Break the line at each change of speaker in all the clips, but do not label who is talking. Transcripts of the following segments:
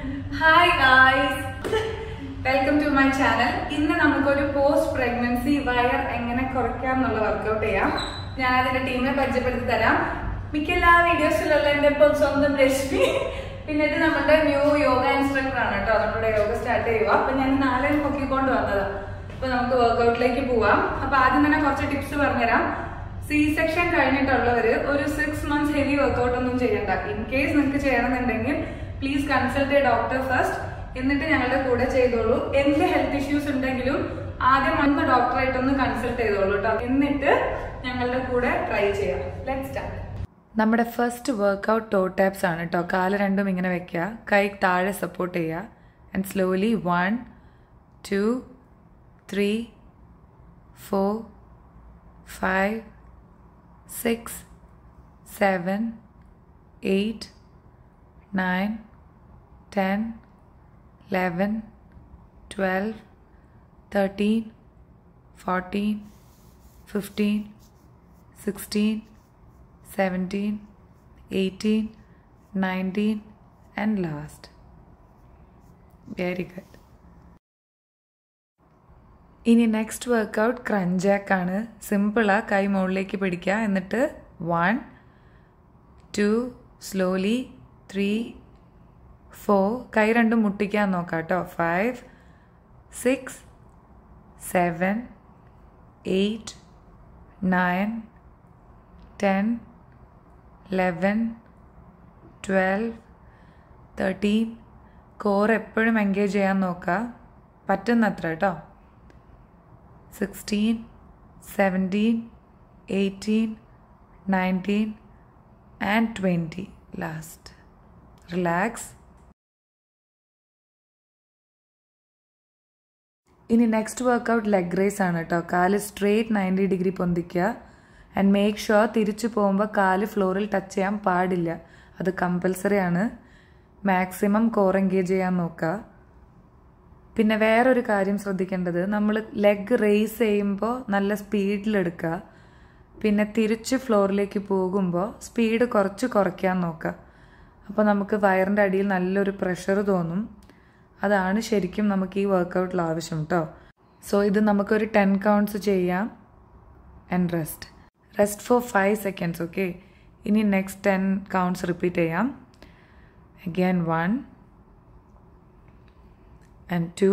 Hi guys welcome to my channel ഇന്ന് നമുക്കൊരു post pregnancy wire എങ്ങനെ കുറയ്ക്കാം എന്നുള്ള വർക്കൗട്ട് ചെയ്യാം ഞാൻ അതിന്റെ ടീമിനെ പരിചയപ്പെടുത്തി തരാം മിക്ക എല്ലാ വീഡിയോസിലുള്ള എന്റെ ഇപ്പോൾ സ്വന്തം രശ്മി പിന്നെ ഇത് നമ്മുടെ ന്യൂ യോഗ ഇൻസ്ട്രക്ടർ ആണ് കേട്ടോ നമ്മുടെ യോഗ സ്റ്റാർട്ട് ചെയ്യുക അപ്പൊ ഞാൻ നാളെ പൊക്കിക്കൊണ്ട് വന്നതാ അപ്പൊ നമുക്ക് വർക്കൗട്ടിലേക്ക് പോവാം അപ്പൊ ആദ്യം തന്നെ കുറച്ച് ടിപ്സ് പറഞ്ഞുതരാം സി സെക്ഷൻ കഴിഞ്ഞിട്ടുള്ളവര് ഒരു സിക്സ് മന്ത്സ് ഹെവി വർക്കൗട്ട് ഒന്നും ചെയ്യണ്ട ഇൻ കേസ് നിങ്ങൾക്ക് ചെയ്യണമെന്നുണ്ടെങ്കിൽ please consult a doctor first എന്നിട്ട് ഞങ്ങളുടെ കൂടെ ചെയ്തോളൂ എന്ത് ഹെൽത്ത് ഇഷ്യൂസ് ഉണ്ടെങ്കിലും ആദ്യം ഒന്ന് ഡോക്ടറായിട്ടൊന്ന് കൺസൾട്ട് ചെയ്തോളൂ കേട്ടോ എന്നിട്ട് ഞങ്ങളുടെ കൂടെ ട്രൈ ചെയ്യാം ലെറ്റ് സ്റ്റാർട്ട്
നമ്മുടെ ഫസ്റ്റ് വർക്കൗട്ട് ടോ ടാപ്സ് ആണ് കേട്ടോ കാല് രണ്ടും ഇങ്ങനെ വെക്കുക കൈ താഴെ സപ്പോർട്ട് ചെയ്യുക and slowly one two three four five six seven eight nine ten eleven twelve thirteen fourteen fifteen sixteen 17, 18, 19 and last. Very good. ഇനി നെക്സ്റ്റ് വർക്കൗട്ട് ക്രഞ്ചാക്ക് ആണ് സിമ്പിളാ കൈ മുകളിലേക്ക് പിടിക്കുക എന്നിട്ട് one two slowly three four കൈ രണ്ടും മുട്ടിക്കാൻ നോക്കാം കേട്ടോ five six seven eight nine ten eleven twelve thirteen core എപ്പോഴും എൻഗേജ് ചെയ്യാൻ നോക്കുക പറ്റുന്നത്ര കേട്ടോ sixteen seventeen eighteen nineteen and twenty last relax ഇനി നെക്സ്റ്റ് വർക്കൗട്ട് ലെഗ് റേസ് ആണ് കേട്ടോ കാല് സ്ട്രെയിറ്റ് നയൻറ്റി ഡിഗ്രി പൊന്തിക്കുക ആൻഡ് മേക്ക് ഷുവർ തിരിച്ചു പോകുമ്പോൾ കാല് ഫ്ലോറിൽ ടച്ച് ചെയ്യാൻ പാടില്ല അത് കമ്പൽസറി ആണ് മാക്സിമം കോർ എൻഗേജ് ചെയ്യാൻ നോക്കുക പിന്നെ വേറൊരു കാര്യം ശ്രദ്ധിക്കേണ്ടത് നമ്മൾ ലെഗ് റേസ് ചെയ്യുമ്പോൾ നല്ല സ്പീഡിലെടുക്കുക പിന്നെ തിരിച്ച് ഫ്ലോറിലേക്ക് പോകുമ്പോൾ സ്പീഡ് കുറച്ച് കുറയ്ക്കാൻ നോക്കുക അപ്പോൾ നമുക്ക് വയറിൻ്റെ അടിയിൽ നല്ലൊരു പ്രഷർ തോന്നും അതാണ് ശരിക്കും നമുക്ക് ഈ വർക്കൗട്ടിൽ ആവശ്യം കേട്ടോ സോ ഇത് നമുക്കൊരു ടെൻ കൗണ്ട്സ് ചെയ്യാം and rest rest for five seconds okay ഇനി നെക്സ്റ്റ് ടെൻ കൗണ്ട്സ് റിപ്പീറ്റ് ചെയ്യാം again one and two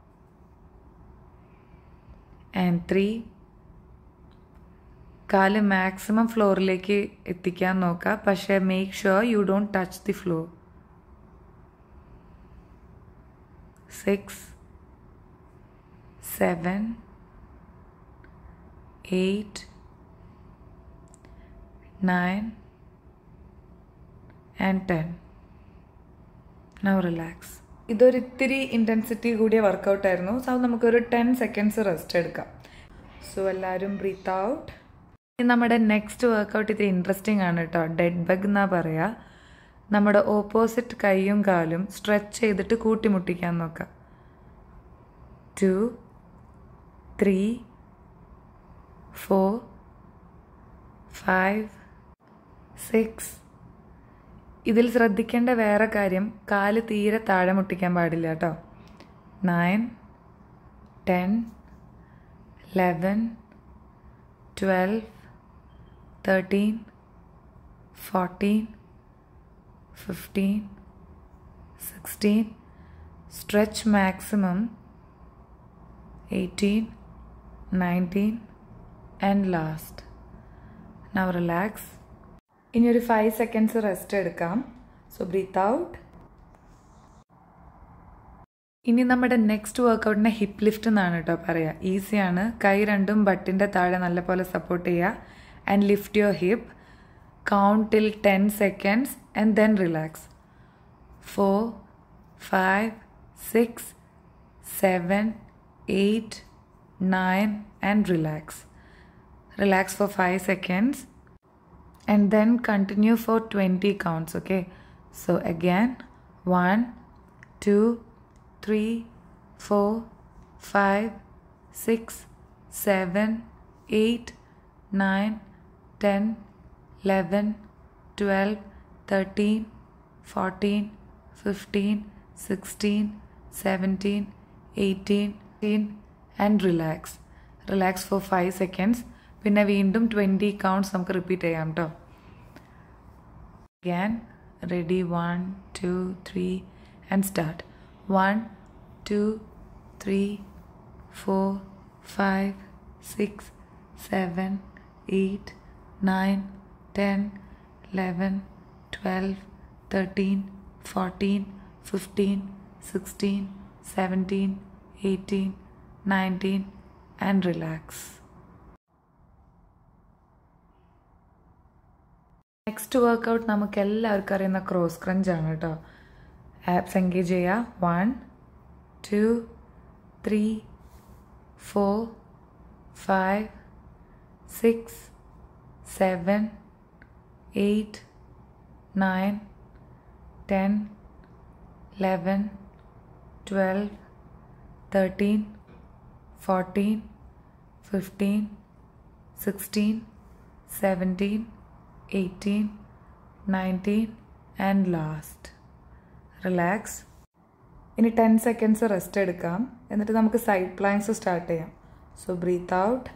and three കാല് മാക്സിമം ഫ്ലോറിലേക്ക് എത്തിക്കാൻ നോക്കുക പക്ഷേ make sure you don't touch the floor six seven eight nine and ten now relax ഇതൊരു ഇത്തിരി intensity കൂടിയ വർക്കൗട്ടായിരുന്നു സോ നമുക്കൊരു ടെൻ സെക്കൻഡ്സ് റെസ്റ്റ് എടുക്കാം സോ എല്ലാവരും ബ്രീത്ത് ഔട്ട് നമ്മുടെ നെക്സ്റ്റ് വർക്കൗട്ട് ഇത്തിരി ഇൻട്രസ്റ്റിംഗ് ആണ് കേട്ടോ ഡെഡ് ബഗ് എന്നാ പറയുക നമ്മുടെ ഓപ്പോസിറ്റ് കൈയും കാലും സ്ട്രെച്ച് ചെയ്തിട്ട് കൂട്ടിമുട്ടിക്കാൻ നോക്കാം two three four five six ഇതിൽ ശ്രദ്ധിക്കേണ്ട വേറെ കാര്യം കാല് തീരെ താഴെ മുട്ടിക്കാൻ പാടില്ല കേട്ടോ nine ten eleven twelve thirteen fourteen fifteen sixteen stretch maximum eighteen nineteen and last now relax ഇനി ഒരു ഫൈവ് സെക്കൻഡ്സ് റെസ്റ്റ് എടുക്കാം സോ ബ്രീത്ത് ഔട്ട് ഇനി നമ്മുടെ നെക്സ്റ്റ് വർക്കൗട്ടിനെ ഹിപ്പ് ലിഫ്റ്റ് എന്നാണ് കേട്ടോ പറയുക ഈസിയാണ് കൈ രണ്ടും ബട്ടിൻ്റെ താഴെ നല്ലപോലെ സപ്പോർട്ട് ചെയ്യുക and lift your hip count till ten seconds and then relax four five six seven eight nine and relax relax four five seconds and then continue for 20 counts okay so again 1 2 3 4 5 6 7 8 9 10 11 12 13 14 15 sixteen seventeen eighteen and relax relax four five seconds പിന്നെ വീണ്ടും twenty counts നമുക്ക് repeat ചെയ്യാം കേട്ടോ again ready one two three and start one two three four five six seven eight nine ten eleven twelve thirteen fourteen fifteen sixteen seventeen eighteen nineteen and relax next workout നമുക്ക് എല്ലാവർക്കും അറിയുന്ന cross crunch ആണ് കേട്ടോ abs engage ചെയ്യുക one two three four five six seven eight nine ten eleven twelve thirteen fourteen fifteen sixteen seventeen 18, 19 and last. Relax ഇനി ten seconds rest എടുക്കാം എന്നിട്ട് നമുക്ക് സൈഡ് പ്ലാങ്സ് സ്റ്റാർട്ട് ചെയ്യാം സോ ബ്രീത്ത് ഔട്ട്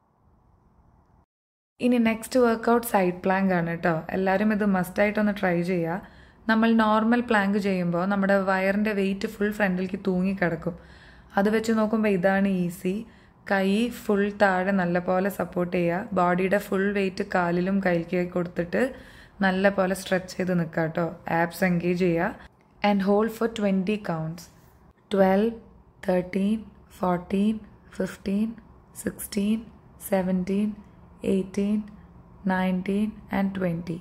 ഇനി next workout side plank ആണ് കേട്ടോ എല്ലാവരും ഇത് മസ്റ്റായിട്ടൊന്ന് ട്രൈ ചെയ്യുക നമ്മൾ നോർമൽ പ്ലാങ്ക് ചെയ്യുമ്പോൾ നമ്മുടെ വയറിൻ്റെ വെയിറ്റ് ഫുൾ ഫ്രണ്ടിലേക്ക് തൂങ്ങിക്കിടക്കും അത് വെച്ച് നോക്കുമ്പോൾ ഇതാണ് ഈസി കൈ ഫുൾ താഴെ നല്ലപോലെ സപ്പോർട്ട് ചെയ്യുക ബോഡിയുടെ ഫുൾ വെയിറ്റ് കാലിലും കൈക്ക് കൊടുത്തിട്ട് നല്ല പോലെ സ്ട്രെച്ച് ചെയ്ത് നിൽക്കുക കേട്ടോ ആപ്സ് എൻഗേജ് ചെയ്യുക and hold for twenty counts twelve thirteen fourteen fifteen sixteen seventeen eighteen nineteen and twenty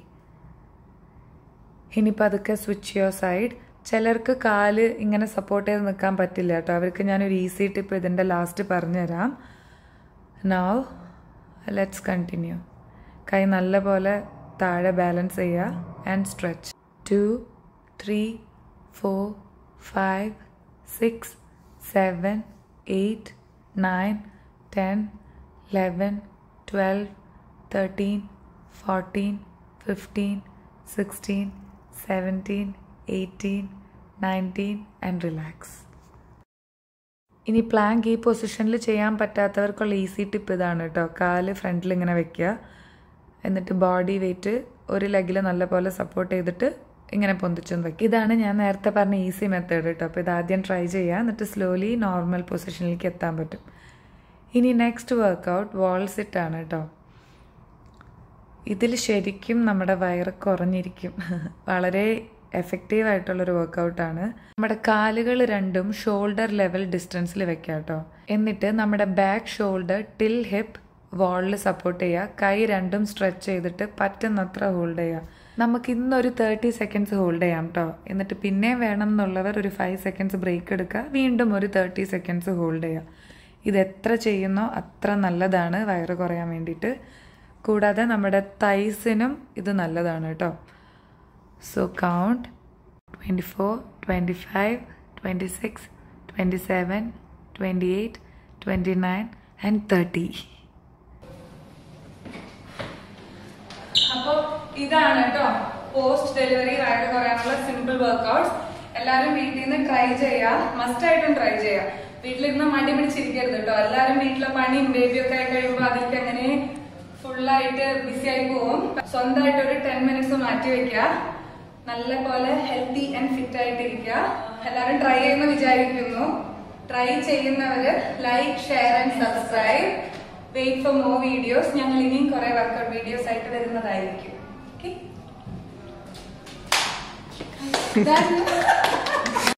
ഇനി പതുക്കെ സ്വിച്ച് യുവർ സൈഡ് ചിലർക്ക് കാല് ഇങ്ങനെ സപ്പോർട്ട് ചെയ്ത് നിൽക്കാൻ പറ്റില്ല കേട്ടോ അവർക്ക് ഞാനൊരു ഈസി ടിപ്പ് ഇതിൻ്റെ ലാസ്റ്റ് പറഞ്ഞുതരാം നൗ ലെറ്റ്സ് കണ്ടിന്യൂ കൈ നല്ല പോലെ താഴെ ബാലൻസ് ചെയ്യുക and stretch two three four five six seven eight nine ten eleven twelve thirteen fourteen fifteen sixteen seventeen eighteen nineteen and relax ഇനി പ്ലാങ്ക് ഈ പൊസിഷനിൽ ചെയ്യാൻ പറ്റാത്തവർക്കുള്ള ഈസി ടിപ്പ് ഇതാണ് കേട്ടോ കാല് ഫ്രണ്ടിൽ ഇങ്ങനെ വെക്കുക എന്നിട്ട് ബോഡി വെയിറ്റ് ഒരു ലെഗിൽ നല്ലപോലെ സപ്പോർട്ട് ചെയ്തിട്ട് ഇങ്ങനെ പൊന്തിച്ചൊന്ന് വെക്കുക ഇതാണ് ഞാൻ നേരത്തെ പറഞ്ഞ ഈസി മെത്തേഡ് കേട്ടോ അപ്പോൾ ഇത് ആദ്യം ട്രൈ ചെയ്യുക എന്നിട്ട് സ്ലോലി നോർമൽ പൊസിഷനിലേക്ക് എത്താൻ പറ്റും ഇനി നെക്സ്റ്റ് വർക്കൗട്ട് വാൾ സിറ്റ് ആണ് കേട്ടോ ഇതിൽ ശരിക്കും നമ്മുടെ വയറ് കുറഞ്ഞിരിക്കും വളരെ എഫക്റ്റീവ് ആയിട്ടുള്ളൊരു വർക്കൗട്ടാണ് നമ്മുടെ കാലുകൾ രണ്ടും ഷോൾഡർ ലെവൽ ഡിസ്റ്റൻസിൽ വെക്കാം കേട്ടോ എന്നിട്ട് നമ്മുടെ ബാക്ക് ഷോൾഡർ ടിൽ ഹിപ്പ് വാളിൽ സപ്പോർട്ട് ചെയ്യുക കൈ രണ്ടും സ്ട്രെച്ച് ചെയ്തിട്ട് പറ്റുന്നത്ര ഹോൾഡ് ചെയ്യുക നമുക്ക് ഇന്നൊരു തേർട്ടി സെക്കൻഡ്സ് ഹോൾഡ് ചെയ്യാം കേട്ടോ എന്നിട്ട് പിന്നെയും വേണം എന്നുള്ളവർ ഒരു ഫൈവ് സെക്കൻഡ്സ് ബ്രേക്ക് എടുക്കുക വീണ്ടും ഒരു തേർട്ടി സെക്കൻഡ്സ് ഹോൾഡ് ചെയ്യുക ഇത് എത്ര ചെയ്യുന്നോ അത്ര നല്ലതാണ് വയറ് കുറയാൻ വേണ്ടിയിട്ട് കൂടാതെ നമ്മുടെ തൈസിനും ഇത് നല്ലതാണ് കേട്ടോ so count twenty four twenty five twenty six twenty seven twenty eight twenty nine and thirty
അപ്പൊ ഇതാണ് കേട്ടോ പോസ്റ്റ് ഡെലിവറി വയറ് കുറയാനുള്ള സിമ്പിൾ വർക്ക്ഔട്ട്സ് എല്ലാവരും വീട്ടിൽ നിന്ന് ട്രൈ ചെയ്യാ മസ്റ്റ് ആയിട്ടും ട്രൈ ചെയ്യാം വീട്ടിലിരുന്ന് മടി പിടിച്ചിരിക്കരുത് കേട്ടോ എല്ലാവരും വീട്ടിലെ പണിയും ബേബിയും ഒക്കെ ആയി കഴിയുമ്പോൾ അതിലേക്ക് അങ്ങനെ ഫുള്ളായിട്ട് ബിസി ആയി പോവും സ്വന്തമായിട്ട് ഒരു ടെൻ മിനിറ്റ്സ് മാറ്റി വെക്കുക നല്ല പോലെ ഹെൽത്തി ആൻഡ് ഫിറ്റ് ആയിട്ട് ഇരിക്കുക എല്ലാവരും ട്രൈ ചെയ്യുന്ന വിചാരിക്കുന്നു ട്രൈ ചെയ്യുന്നവര് like share and subscribe wait for more videos ഞങ്ങൾ ഇനിയും കുറെ വർക്കൗട്ട് വീഡിയോസ് ആയിട്ട് വരുന്നതായിരിക്കും ഓക്കെ